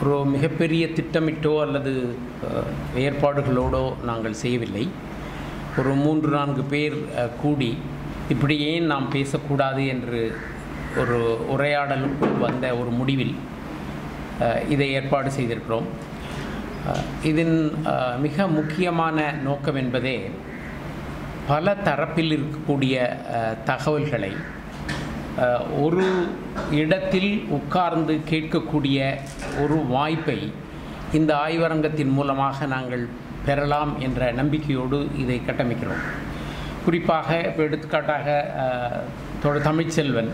ஒரு மிகப்பெரிய திட்டமிட்டோ அல்லது அஹ், ஏற்பாடுகளோடோ நாங்கள் செய்யவில்லை ஒரு மூன்று நான்கு பேர் அஹ், கூடி இப்படி ஏன் நாம் பேசக்கூடாது என்று ஒரு உரையாடலுக்குள் வந்த ஒரு முடிவில் அஹ், இதை ஏற்பாடு செய்திருக்கிறோம் அஹ், இதன் அஹ், மிக முக்கியமான நோக்கம் என்பதே பல தரப்பில் இருக்கக்கூடிய அஹ், தகவல்களை அஹ், ஒரு இடத்தில் உட்கார்ந்து கேட்கக்கூடிய ஒரு வாய்ப்பை இந்த ஆய்வரங்கத்தின் மூலமாக நாங்கள் பெறலாம் என்ற நம்பிக்கையோடு இதை கட்டமைக்கிறோம் குறிப்பாக இப்போ எடுத்துக்காட்டாக அஹ், தொ- தமிழ்ச்செல்வன்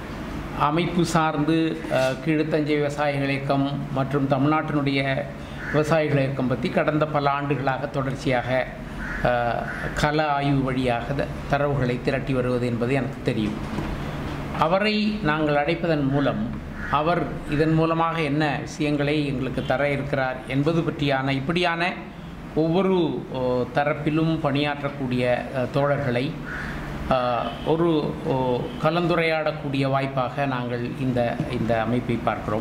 அமைப்பு சார்ந்து அஹ், கீழ்த்தஞ்சை விவசாயிகள் இயக்கம் மற்றும் தமிழ்நாட்டினுடைய விவசாயிகள் இயக்கம் பற்றி கடந்த பல ஆண்டுகளாக தொடர்ச்சியாக அஹ், கள ஆய்வு வழியாக த- தரவுகளை திரட்டி வருவது என்பது எனக்கு தெரியும் அவரை நாங்கள் அழைப்பதன் மூலம் அவர் இதன் மூலமாக என்ன விஷயங்களை எங்களுக்கு தர இருக்கிறார் என்பது பற்றியான இப்படியான ஒவ்வொரு ஓ, தரப்பிலும் பணியாற்றக்கூடிய அஹ், தோழர்களை அஹ், ஒரு ஓ, கலந்துரையாடக்கூடிய வாய்ப்பாக நாங்கள் இந்த இந்த அமைப்பை பார்க்கிறோம்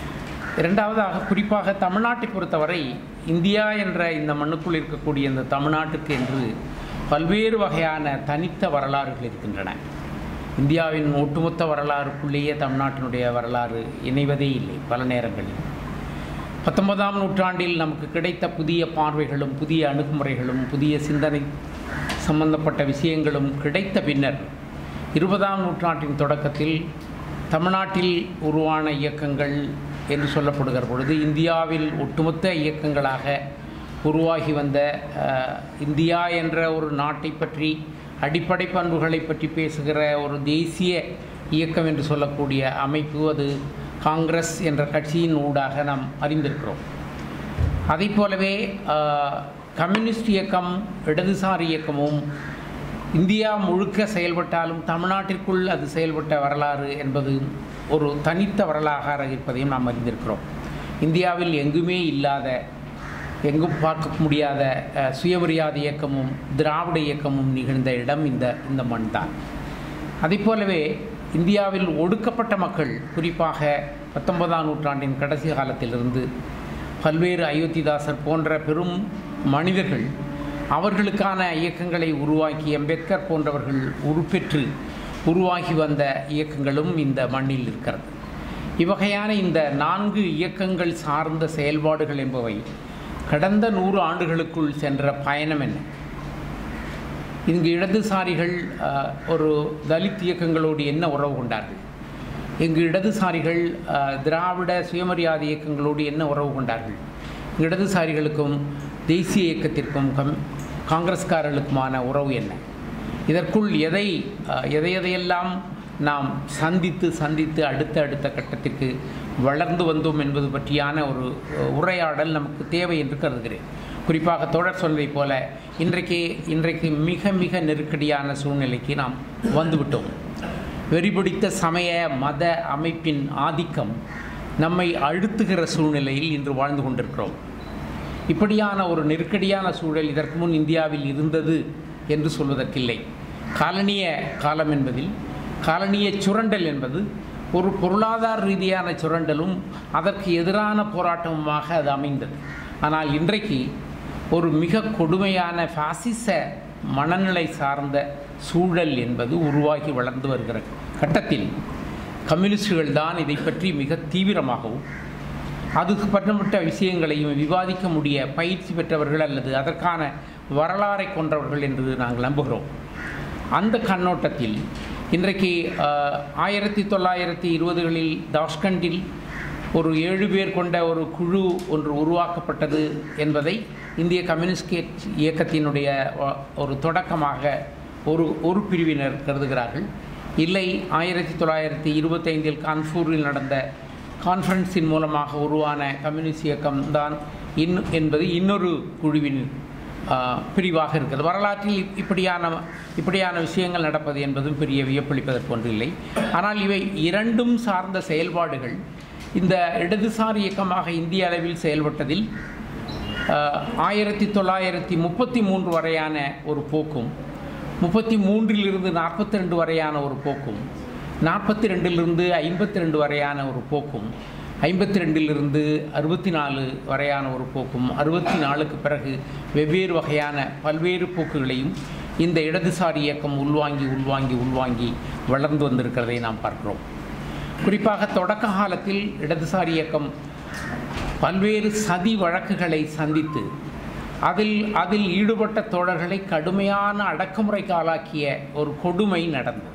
இரண்டாவதாக குறிப்பாக தமிழ்நாட்டை பொறுத்தவரை இந்தியா என்ற இந்த மண்ணுக்குள் இருக்கக்கூடிய இந்த தமிழ்நாட்டுக்கு என்று பல்வேறு வகையான தனித்த வரலாறுகள் இருக்கின்றன இந்தியாவின் ஒட்டுமொத்த வரலாறுக்குள்ளேயே தமிழ்நாட்டினுடைய வரலாறு இணைவதே இல்லை பல நேரங்களில் பத்தொன்பதாம் நூற்றாண்டில் நமக்கு கிடைத்த புதிய பார்வைகளும் புதிய அணுகுமுறைகளும் புதிய சிந்தனை சம்பந்தப்பட்ட விஷயங்களும் கிடைத்த பின்னர் இருபதாம் நூற்றாண்டின் தொடக்கத்தில் தமிழ்நாட்டில் உருவான இயக்கங்கள் என்று சொல்லப்படுகிற பொழுது இந்தியாவில் ஒட்டுமொத்த இயக்கங்களாக உருவாகி வந்த அஹ், இந்தியா என்ற ஒரு நாட்டை பற்றி அடிப்படை பண்புகளை பற்றி பேசுகிற ஒரு தேசிய இயக்கம் என்று சொல்லக்கூடிய அமைப்பு அது காங்கிரஸ் என்ற கட்சியின் ஊடாக நாம் அறிந்திருக்கிறோம் அதைப் போலவே ஆஹ், கம்யூனிஸ்ட் இயக்கம் இடதுசாரி இயக்கமும் இந்தியா முழுக்க செயல்பட்டாலும் தமிழ்நாட்டிற்குள் அது செயல்பட்ட வரலாறு என்பது ஒரு தனித்த வரலாறாக இருப்பதையும் நாம் அறிந்திருக்கிறோம் இந்தியாவில் எங்குமே இல்லாத எங்கும் பார்க்க முடியாத அஹ், சுயமரியாதை இயக்கமும் திராவிட இயக்கமும் நிகழ்ந்த இடம் இந்த இந்த மண் தான் அதைப் போலவே இந்தியாவில் ஒடுக்கப்பட்ட மக்கள் குறிப்பாக பத்தொன்பதாம் நூற்றாண்டின் கடைசி காலத்திலிருந்து பல்வேறு அயோத்திதாசர் போன்ற பெரும் மனிதர்கள் அவர்களுக்கான இயக்கங்களை உருவாக்கி அம்பேத்கர் போன்றவர்கள் உருப்பெற்று உருவாகி வந்த இயக்கங்களும் இந்த மண்ணில் இருக்கிறது இவ்வகையான இந்த நான்கு இயக்கங்கள் சார்ந்த செயல்பாடுகள் என்பவை கடந்த நூறு ஆண்டுகளுக்குள் சென்ற பயணம் என்ன இங்கு இடதுசாரிகள் அஹ், ஒரு தலித் இயக்கங்களோடு என்ன உறவு கொண்டார்கள் இங்கு இடதுசாரிகள் அஹ், திராவிட சுயமரியாதை இயக்கங்களோடு என்ன உறவு கொண்டார்கள் இங்கு இடதுசாரிகளுக்கும் தேசிய இயக்கத்திற்கும் கம் காங்கிரஸ்காரர்களுக்குமான உறவு என்ன இதற்குள் எதை அஹ், எதை எதையெல்லாம் நாம் சந்தித்து சந்தித்து அடுத்த அடுத்த கட்டத்திற்கு வளர்ந்து வந்தோம் என்பது பற்றியான ஒரு அஹ், உரையாடல் நமக்கு தேவை என்று கருதுகிறேன் குறிப்பாக தொடர் சொன்னதைப் போல இன்றைக்கு இன்றைக்கு மிக மிக நெருக்கடியான சூழ்நிலைக்கு நாம் வந்துவிட்டோம் வெறிபிடித்த சமய மத அமைப்பின் ஆதிக்கம் நம்மை அழுத்துகிற சூழ்நிலையில் இன்று வாழ்ந்து கொண்டிருக்கிறோம் இப்படியான ஒரு நெருக்கடியான சூழல் இதற்கு முன் இந்தியாவில் இருந்தது என்று சொல்வதற்கில்லை காலனிய காலம் என்பதில் காலனிய சுரண்டல் என்பது ஒரு பொருளாதார ரீதியான சுரண்டலும் அதற்கு எதிரான போராட்டமுமாக அது அமைந்தது ஆனால் இன்றைக்கு ஒரு மிக கொடுமையான பாசிச மனநிலை சார்ந்த சூழல் என்பது உருவாகி வளர்ந்து வருகிற கட்டத்தில் கம்யூனிஸ்டுகள் தான் இதை பற்றி மிக தீவிரமாகவும் அதுக்கு பற்றப்பட்ட விஷயங்களையும் விவாதிக்க முடிய பயிற்சி பெற்றவர்கள் அல்லது அதற்கான வரலாறை கொண்டவர்கள் என்று நாங்கள் நம்புகிறோம் அந்த கண்ணோட்டத்தில் இன்றைக்கு ஆஹ், ஆயிரத்தி தொள்ளாயிரத்தி இருபதுகளில் தாஷ்கண்டில் ஒரு ஏழு பேர் கொண்ட ஒரு குழு ஒன்று உருவாக்கப்பட்டது என்பதை இந்திய கம்யூனிஸ்ட் கட்சி இயக்கத்தினுடைய அஹ், ஒரு தொடக்கமாக ஒரு ஒரு பிரிவினர் கருதுகிறார்கள் இல்லை ஆயிரத்தி தொள்ளாயிரத்தி இருபத்தைந்தில் கான்பூரில் நடந்த கான்ஃபரன்ஸின் மூலமாக உருவான கம்யூனிஸ்ட் இயக்கம் தான் இன் என்பது இன்னொரு குழுவின் ஆஹ், பிரிவாக இருக்கிறது வரலாற்றில் இப்- இப்படியான இப்படியான விஷயங்கள் நடப்பது என்பதும் பெரிய வியப்பளிப்பதற்கு ஒன்றில்லை ஆனால் இவை இரண்டும் சார்ந்த செயல்பாடுகள் இந்த இடதுசாரி இயக்கமாக இந்திய அளவில் செயல்பட்டதில் ஆஹ், ஆயிரத்தி தொள்ளாயிரத்தி முப்பத்தி மூன்று வரையான ஒரு போக்கும் முப்பத்தி மூன்றிலிருந்து நாற்பத்தி ரெண்டு வரையான ஒரு போக்கும் நாற்பத்தி ரெண்டிலிருந்து ஐம்பத்தி ரெண்டு வரையான ஒரு போக்கும் ஐம்பத்தி ரெண்டிலிருந்து அறுபத்தி நாலு வரையான ஒரு போக்கும் அறுபத்தி நாலுக்கு பிறகு வெவ்வேறு வகையான பல்வேறு போக்குகளையும் இந்த இடதுசாரி இயக்கம் உள்வாங்கி உள்வாங்கி உள்வாங்கி வளர்ந்து வந்திருக்கிறதை நாம் பார்க்கிறோம் குறிப்பாக தொடக்க காலத்தில் இடதுசாரி இயக்கம் பல்வேறு சதி வழக்குகளை சந்தித்து அதில் அதில் ஈடுபட்ட தோழர்களை கடுமையான அடக்குமுறைக்கு ஆளாக்கிய ஒரு கொடுமை நடந்தது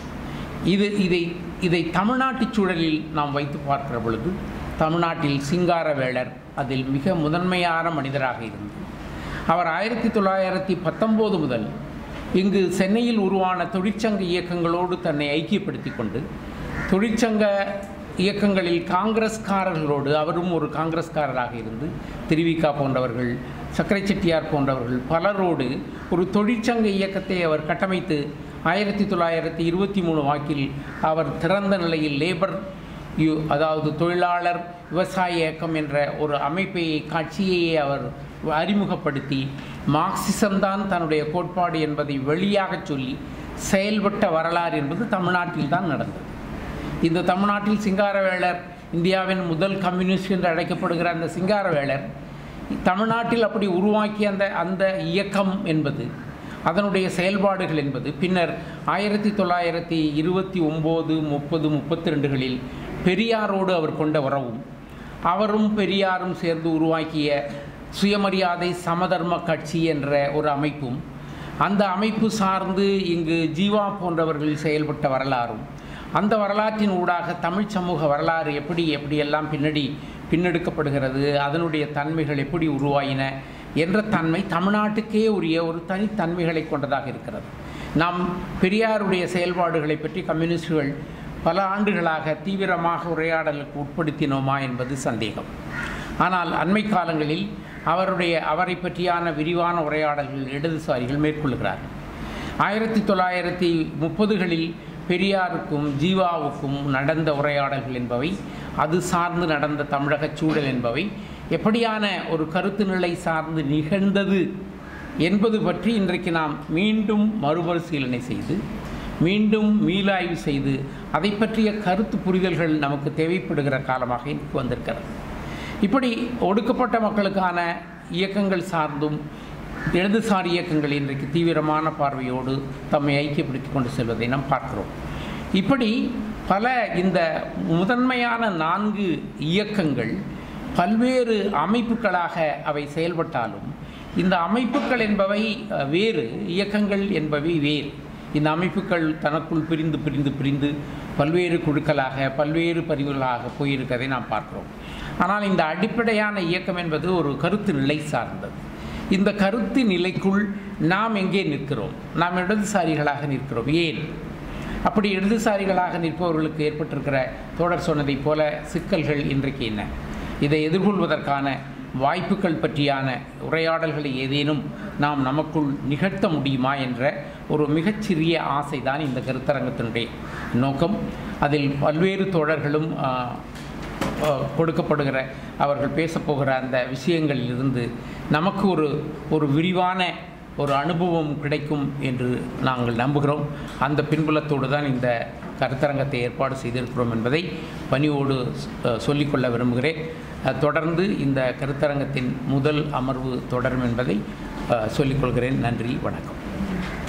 இது இதை இதை தமிழ்நாட்டு சூழலில் நாம் வைத்து பார்க்கிற பொழுது தமிழ்நாட்டில் சிங்காரவேலர் அதில் மிக முதன்மையான மனிதராக இருந்து அவர் ஆயிரத்தி தொள்ளாயிரத்தி பத்தொம்போது முதல் இங்கு சென்னையில் உருவான தொழிற்சங்க இயக்கங்களோடு தன்னை ஐக்கியப்படுத்தி கொண்டு தொழிற்சங்க இயக்கங்களில் காங்கிரஸ்காரர்களோடு அவரும் ஒரு காங்கிரஸ்காரராக இருந்து திருவிக்கா போன்றவர்கள் சக்கரை செட்டியார் போன்றவர்கள் பலரோடு ஒரு தொழிற்சங்க இயக்கத்தை அவர் கட்டமைத்து ஆயிரத்தி தொள்ளாயிரத்தி இருபத்தி மூணு வாக்கில் அவர் திறந்த நிலையில் லேபர் யூ அதாவது தொழிலாளர் விவசாய இயக்கம் என்ற ஒரு அமைப்பை கட்சியையே அவர் அறிமுகப்படுத்தி மார்க்சிசம் தான் தன்னுடைய கோட்பாடு என்பதை வெளியாக சொல்லி செயல்பட்ட வரலாறு என்பது தமிழ்நாட்டில் தான் நடந்தது இந்த தமிழ்நாட்டில் சிங்காரவேலர் இந்தியாவின் முதல் கம்யூனிஸ்ட் என்று அழைக்கப்படுகிற அந்த சிங்காரவேலர் தமிழ்நாட்டில் அப்படி உருவாக்கிய அந்த அந்த இயக்கம் என்பது அதனுடைய செயல்பாடுகள் என்பது பின்னர் ஆயிரத்தி தொள்ளாயிரத்தி இருபத்தி ஒம்பது முப்பது முப்பத்தி ரெண்டுகளில் பெரியாரோடு அவர் கொண்ட உறவும் அவரும் பெரியாரும் சேர்ந்து உருவாக்கிய சுயமரியாதை சமதர்ம கட்சி என்ற ஒரு அமைப்பும் அந்த அமைப்பு சார்ந்து இங்கு ஜீவா போன்றவர்கள் செயல்பட்ட வரலாறும் அந்த வரலாற்றின் ஊடாக தமிழ் சமூக வரலாறு எப்படி எப்படியெல்லாம் பின்னாடி பின்னெடுக்கப்படுகிறது அதனுடைய தன்மைகள் எப்படி உருவாயின என்ற தன்மை தமிழ்நாட்டுக்கே உரிய ஒரு தனித்தன்மைகளை கொண்டதாக இருக்கிறது நாம் பெரியாருடைய செயல்பாடுகளை பற்றி கம்யூனிஸ்டுகள் பல ஆண்டுகளாக தீவிரமாக உரையாடலுக்கு உட்படுத்தினோமா என்பது சந்தேகம் ஆனால் அண்மை காலங்களில் அவருடைய அவரை பற்றியான விரிவான உரையாடல்கள் இடதுசாரிகள் மேற்கொள்கிறார்கள் ஆயிரத்தி தொள்ளாயிரத்தி முப்பதுகளில் பெரியாருக்கும் ஜீவாவுக்கும் நடந்த உரையாடல்கள் என்பவை அது சார்ந்து நடந்த தமிழகச் சூழல் என்பவை எப்படியான ஒரு கருத்து நிலை சார்ந்து நிகழ்ந்தது என்பது பற்றி இன்றைக்கு நாம் மீண்டும் மறுபரிசீலனை செய்து மீண்டும் மீளாய்வு செய்து அதை பற்றிய கருத்து புரிதல்கள் நமக்கு தேவைப்படுகிற காலமாக இன்றைக்கு வந்திருக்கிறது இப்படி ஒடுக்கப்பட்ட மக்களுக்கான இயக்கங்கள் சார்ந்தும் இடதுசாரி இயக்கங்கள் இன்றைக்கு தீவிரமான பார்வையோடு தம்மை ஐக்கியப்படுத்தி கொண்டு செல்வதை நாம் பார்க்கிறோம் இப்படி பல இந்த முதன்மையான நான்கு இயக்கங்கள் பல்வேறு அமைப்புகளாக அவை செயல்பட்டாலும் இந்த அமைப்புகள் என்பவை அஹ், வேறு இயக்கங்கள் என்பவை வேறு இந்த அமைப்புகள் தனக்குள் பிரிந்து பிரிந்து பிரிந்து பல்வேறு குழுக்களாக பல்வேறு பிரிவுகளாக போயிருக்கதை நாம் பார்க்கிறோம் ஆனால் இந்த அடிப்படையான இயக்கம் என்பது ஒரு கருத்து நிலை சார்ந்தது இந்த கருத்து நிலைக்குள் நாம் எங்கே நிற்கிறோம் நாம் இடதுசாரிகளாக நிற்கிறோம் ஏன் அப்படி இடதுசாரிகளாக நிற்பவர்களுக்கு ஏற்பட்டிருக்கிற தோழர் சொன்னதைப் போல சிக்கல்கள் இன்றைக்கு என்ன இதை எதிர்கொள்வதற்கான வாய்ப்புகள் பற்றியான உரையாடல்களை ஏதேனும் நாம் நமக்குள் நிகழ்த்த முடியுமா என்ற ஒரு மிகச்சிறிய ஆசை தான் இந்த கருத்தரங்கத்தினுடைய நோக்கம் அதில் பல்வேறு தோழர்களும் ஆ, ஆ, கொடுக்கப்படுகிற அவர்கள் பேசப்போகிற அந்த விஷயங்களிலிருந்து நமக்கு ஒரு ஒரு விரிவான ஒரு அனுபவம் கிடைக்கும் என்று நாங்கள் நம்புகிறோம் அந்த பின்புலத்தோடு தான் இந்த கருத்தரங்கத்தை ஏற்பாடு செய்திருக்கிறோம் என்பதை பணியோடு அஹ், சொல்லிக்கொள்ள விரும்புகிறேன் அஹ், தொடர்ந்து இந்த கருத்தரங்கத்தின் முதல் அமர்வு தொடரும் என்பதை அஹ், சொல்லிக்கொள்கிறேன் நன்றி வணக்கம்